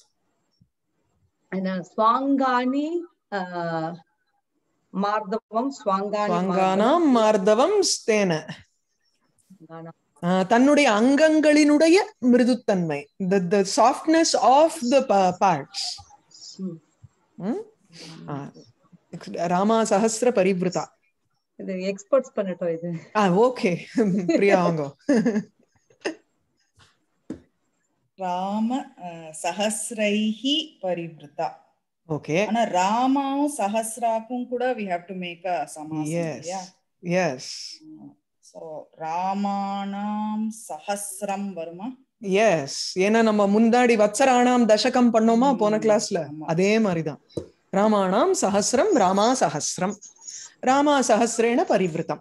न, स्वाङ्गानि आ, मार्दवं स्वाङ्गानि வாங்கானாம் மார்தவம் ஸ்தேன मार्दवम् ஆ, தன்னுடைய அங்கங்களினுடைய மிருதுத்தன்மை the the softness of the pa- parts ம். ம்? ஆ. ராமா சஹஸ்ர பரிவிருதா இது எக்ஸ்பர்ட்ஸ் பண்ணட்டும் இது ஆ ஓகே பிரியா வாங்கோ ராம அஹ், சஹஸ்ரைஹி பரிவிருத்தா ஓகே ஆனா ராமாவும் சஹஸ்ராக்கும் கூட we have to make a சமாசம் எஸ் இல்லையா எஸ் சோ ராமானாம் சஹஸ்ரம் வருமா எஸ் ஏன்னா நம்ம முன்னாடி வத்சராணாம் தசகம் பண்ணோமா போன ம், கிளாஸ்ல ஆமா. அதே மாதிரிதான் ராமாணாம் சஹஸ்ரம் ராமா சஹஸ்ரம் ராமா சஹஸ்ரேன பரிவிருத்தம்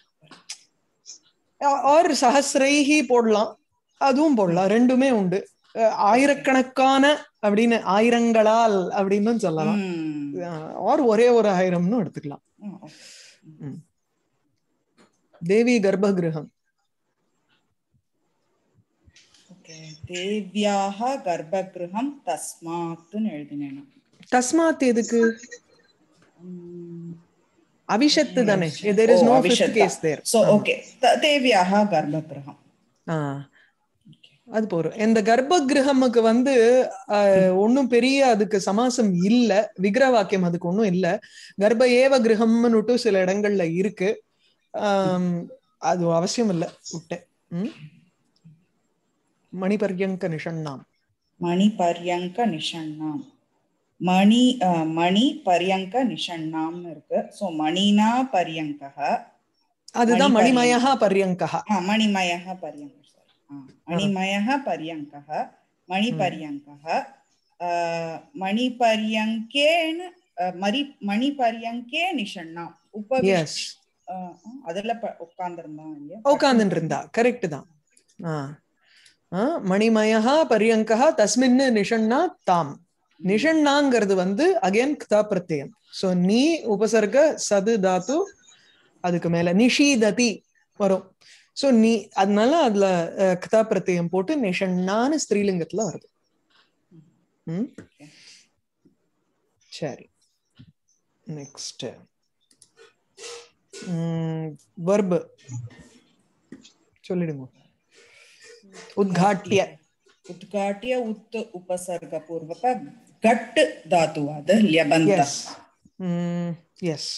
ஆர் சஹஸ்ரைஹி போடலாம் அதுவும் போடலாம் ரெண்டுமே உண்டு அஹ் ஆயிரக்கணக்கான அப்படின்னு ஆயிரங்களால் அப்படின்னு சொல்லலாம் ம். ஆர் ஒரே ஒரு ஆயிரம்னு எடுத்துக்கலாம் ஆ, okay. தேவி கர்ப்பகிருஹம் ஓகே தேவ்யாக கர்ப்பகிருஹம் தஸ்மாத்துன்னு எழுதினேன் நான். தஸ்மாத் எதுக்கு ம். அவிஷத்து தானே தேர் இஸ் ஓ, நோ அவிஷத்தா. Case there So, okay. த- தேவ்யாக கர்ப்பகிருஹம் ஆ அது போறோம் இந்த கர்ப்ப கிரகமுக்கு வந்து அஹ், ஒண்ணும் பெரிய அதுக்கு சமாசம் இல்ல விக்கிர வாக்கியம் அதுக்கு ஒண்ணும் இல்ல கர்ப்ப ஏவ கிரகம்னுட்டு சில இடங்கள்ல இருக்கு ஆம், அது அவசியம் இல்ல விட்டேன் ம்? மணிபர்யங்க நிஷண்ணாம் மணி பர்யங்க நிஷண்ணாம் மணி அஹ், மணி பர்யங்க நிஷண்ணாம்னு இருக்கு சோ மணினா பர்யங்கः அதுதான் மணி மணிமயா பர்யங்கா ஆ, மணிமயः பர்யங்க sorry. ஆ, மணிமயः பர்யங்கः மணிபர்யங்கः அஹ், மணிபர்யங்கேன அஹ், மரி மணிபர்யங்கே நிஷண்ணாம் உபவி எஸ் அஹ், அதுல உட்கார்ந்துருந்தான் இல்லையா உட்கார்ந்துட்டு இருந்தா கரெக்ட் தான் ஆ ஆ, மணிமயா பர்யங்கா தஸ்மின் நிஷண்ணா தாம் நிஷண்ணாங்கிறது வந்து அகைன் கிதா பிரத்யம் சோ நீ உபசர்க சது தாத்து அதுக்கு மேல நிஷீததி வரும் சோ நீ அதனால அதுல அஹ், கிதா பிரத்யம் போட்டு நிஷண்ணான்னு ஸ்திரீலிங்கத்துல வருது ம் சரி நெக்ஸ்ட் வர்பு சொல்லிடுங்க உத்காட்டிய ಉದ್ಘಾಟ್ಯ ಉತ್ ಉಪಸರ್ಗ ಪೂರ್ವಕ ಗಟ್ ಧಾತುವಾದ ಲ್ಯಬಂತ எஸ் எஸ்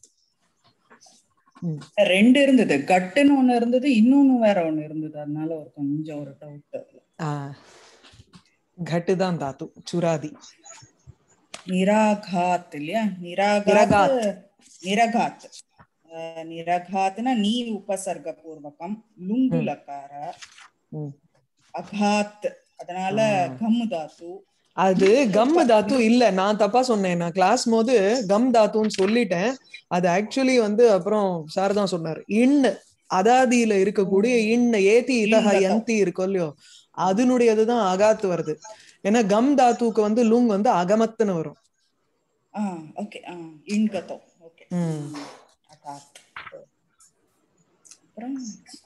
ரெண்டு இருந்தது கட்டுன்னு ஒண்ணு இருந்தது இன்னொன்னு வேற ஒண்ணு இருந்தது அதனால ஒரு கொஞ்சம் ஒரு டவுட் घट தான் தாத்து சுராதி நிராகாத் இல்லையா நிராகாத் நிரகாத். நிரகாத் அஹ், நிரகாத்னா நீ உபசர்க பூர்வகம் லுங்கு லக்கார ம். அகாத் அதனால கம் தாத்து அது கம் தாத்து இல்ல நான் தப்பா சொன்னேன் நான் கிளாஸ் போது கம் தாத்துன்னு சொல்லிட்டேன் அது ஆக்சுவலி வந்து அப்புறம் சார் தான் சொன்னார் இன் அதாதியில இருக்கக்கூடிய இன் ஏத்தி இதஹ இன் யந்தி இருக்கும் இல்லையோ அதனுடையதுதான் அகாத்து வருது ஏன்னா கம் தாத்துக்கு வந்து லுங் வந்து அகமத்துன்னு வரும் ஆ ஓகே ஆ இன்கதோ ஓகே ம். அகாத் அப்புறம் next,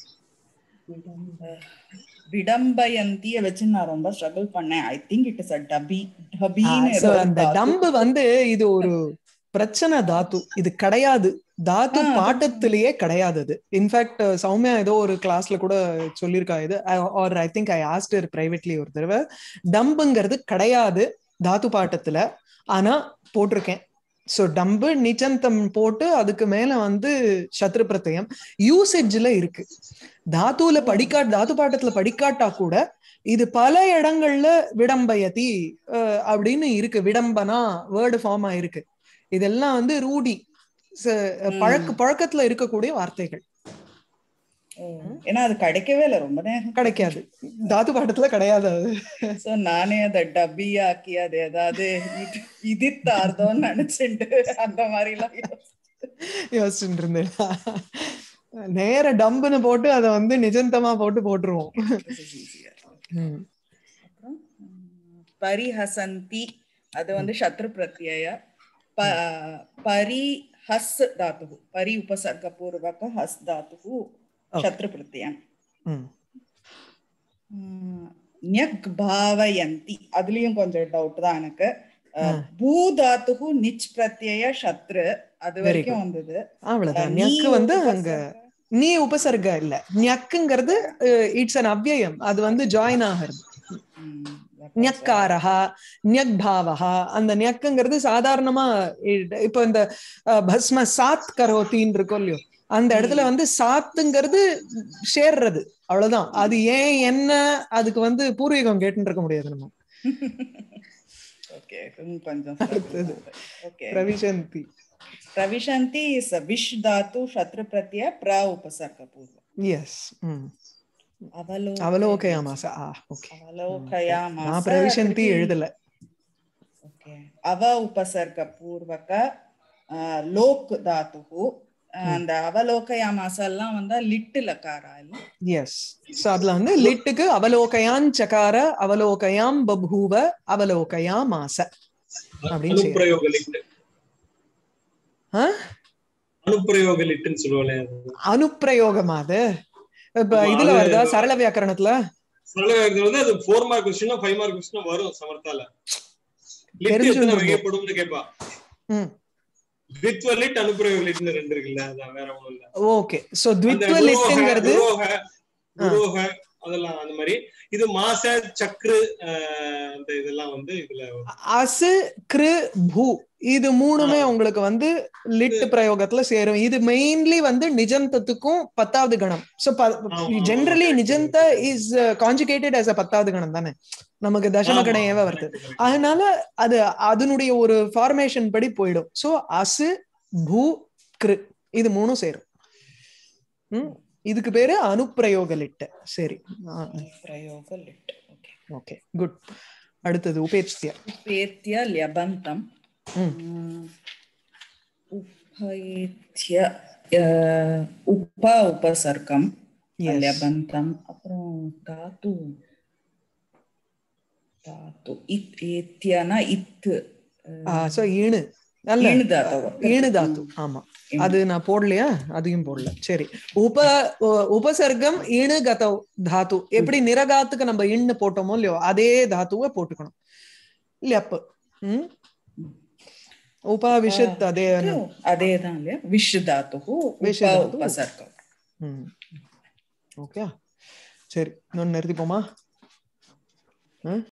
அஹ், விடம்பயந்திய வச்சு நான் ரொம்ப ஸ்ட்ரகிள் பண்ணேன் I think it is a டபி டபின்னு So, அந்த டம்பு வந்து இது ஒரு பிரச்சனை தாத்து இது கிடையாது தாத்து ஆ, பாட்டத்திலேயே கிடையாது அது இன்ஃபேக்ட் சௌமியா ஏதோ ஒரு கிளாஸ்ல கூட சொல்லியிருக்கா இது or I think I asked her privately ஒரு தடவை டம்புங்கிறது கிடையாது தாத்து பாட்டத்துல ஆனா போட்டிருக்கேன் சோ டம்பு நிச்சந்தம் போட்டு அதுக்கு மேல வந்து சத்ரு பிரத்யம் யூசேஜ்ல இருக்கு தாத்துல படிக்கா தாத்து பாட்டத்துல படிக்காட்டா கூட இது பல இடங்கள்ல விடம்பயதி அஹ், அப்படின்னு இருக்கு விடம்பனா வேர்டு ஃபார்ம் ஆயிருக்கு இதெல்லாம் வந்து ரூடி ச- பழக்க பழக்கத்துல இருக்கக்கூடிய வார்த்தைகள் ஏன்னா அது கிடைக்கவே இல்லை ரொம்ப நேரம் கிடைக்காது தாத்து பாட்டத்துல கிடையாது அது சோ நானே அதை டபி ஆக்கி அது ஏதாவது இது- இதித்தார்தோன்னு நினைச்சுட்டு அந்த மாதிரி எல்லாம் யோசிச்சேன். யோசிச்சுட்டு இருந்தேன் நேர டம்புன்னு போட்டு அதை வந்து நிஜந்தமா போட்டு போட்டுருவோம் This is easier. ம். அப்புறம், உம், பரிஹசந்தி அது வந்து சத்ரு பிரத்யய ப- பரி ஹஸ் தாத்து பரி உபசர்க பூர்வக ஹஸ் தாத்து சத்ரு பிரத்யம் ம். ஞக் பாவயந்தி அதுலயும் கொஞ்சம் டவுட் தான் எனக்கு அஹ், பூ தாத்து நிச் பிரத்யய சத்ரு அது Very வரைக்கும் வந்தது அவ்வளவுதான் நீ ஞக்கு வந்து உபசர்க- அங்க நீ உபசர்க இல்ல ஞக்குங்கிறது இட்ஸ் அன் அவ்யயம் அது வந்து ஜாயின் ஆகிறது உம், ஞக்காரஹா ஞக்பாவஹா அந்த ஞக்குங்கிறது சாதாரணமா இ- இப்ப இந்த அஹ், பஸ்ம சாத் கரோத்தின்னு இருக்கும் இல்லையோ அந்த இடத்துல வந்து சாத்துங்கிறது சேர்றது அவ்வளவுதான் அது ஏன் என்ன அதுக்கு வந்து பூர்வீகம் கேட்டுன்னு இருக்க முடியாது நம்ம ஓகே கொஞ்சம் அடுத்தது. ஓகே பிரவிசந்தி प्रविशन्ति इस् विश् धातु शत्रु प्रत्यय प्र उपसर्ग पूर्व எஸ் अवलो அவலோகயாமாச ஆ ஓகே अवलोकयामास நான் பிரவிசந்தி எழுதல ओके अव उपसर्ग पूर्वक லோக் தாத்துஹு அந்த அவலோகயாமாச எல்லாம் வந்து லிட்டு லக்காரா இல்ல எஸ் சோ அதுல வந்து லிட்டுக்கு அவலோகயான் சகார அவலோகயாம் பபூவ அவலோகயாமாச அப்படின்னு செய்யறோம். அனுப்பிரயோக லிட் ஆ? அனுப்பிரயோக லிட்டுன்னு சொல்லுவாங்களே அது. அனுப்பிரயோகமா அது இப்ப ஆமா, இதுல அது- வருதா சரள வியாக்கரணத்துல சரள வியாக்கரணத்துல வந்து அது four mark question five mark question வரும் சமர்த்தால லிட் தெரிஞ்சு எத்தனை வந்துருக்கும். வகைப்படும்னு கேட்பா ம் த்வித்வ லிட் அனுப்பிரயோக லிட்னு ரெண்டு இருக்குல்ல அதான் வேற ஒண்ணும் இல்ல ஓகே சோ அந்த த்வித்வ குரோக, லிட்டுங்கிறது குரோக, குரோக அதெல்லாம் அந்த மாதிரி இது மாச சக்ரு அஹ், அந்த இதெல்லாம் வந்து இதுல அசு கிரு பூ இது மூணுமே உங்களுக்கு வந்து லிட் பிரயோகத்துல சேரும் இது மெயின்லி வந்து நிஜந்தத்துக்கும் பத்தாவது கணம் சோ ஆமா, ஜெனரலி correct, நிஜந்த இஸ் கான்ஜுகேட்டட் as a பத்தாவது கணம் தானே நமக்கு தசம கணம் ஏவ வருது அதனால அது அதனுடைய ஒரு ஃபார்மேஷன் படி போயிடும் சோ அசு பூ கிரு இது மூணும் சேரும் ம், இதுக்கு பேரு அனுப்பிரயோக லிட்டு சரி பிரயோக லிட் ஓகே ஓகே குட் அடுத்தது உபேட்சிய உபேத்ய ல்யபந்தம் ம். ம், உபேத்ய அஹ், உப உபசர்க்கம் Yes. ல்யபந்தம் அப்புறம் தாத்து தாத்து இத் ஏத்தியனா இத்து சோ ஈணு அல்ல ஈணு தாத்து. ஈணு தாத்து ஆமா அது நான் போடலையா அதையும் போடல சரி உப உ- உபசர்க்கம் இணு கதவ் தாத்து எப்படி நிரகாத்துக்கு நம்ம இன்னு போட்டோமோ இல்லையோ அதே தாத்துவை போட்டுக்கணும் லெப்பு ம் உபாவிஷத் அதே அதேதான் இல்லையா விஷ் தாத்து விஷ் உப தாத்து. உபசர்க்கம் ம் ஓகே சரி இன்னொன்னு நிறுத்திப்போமா ம்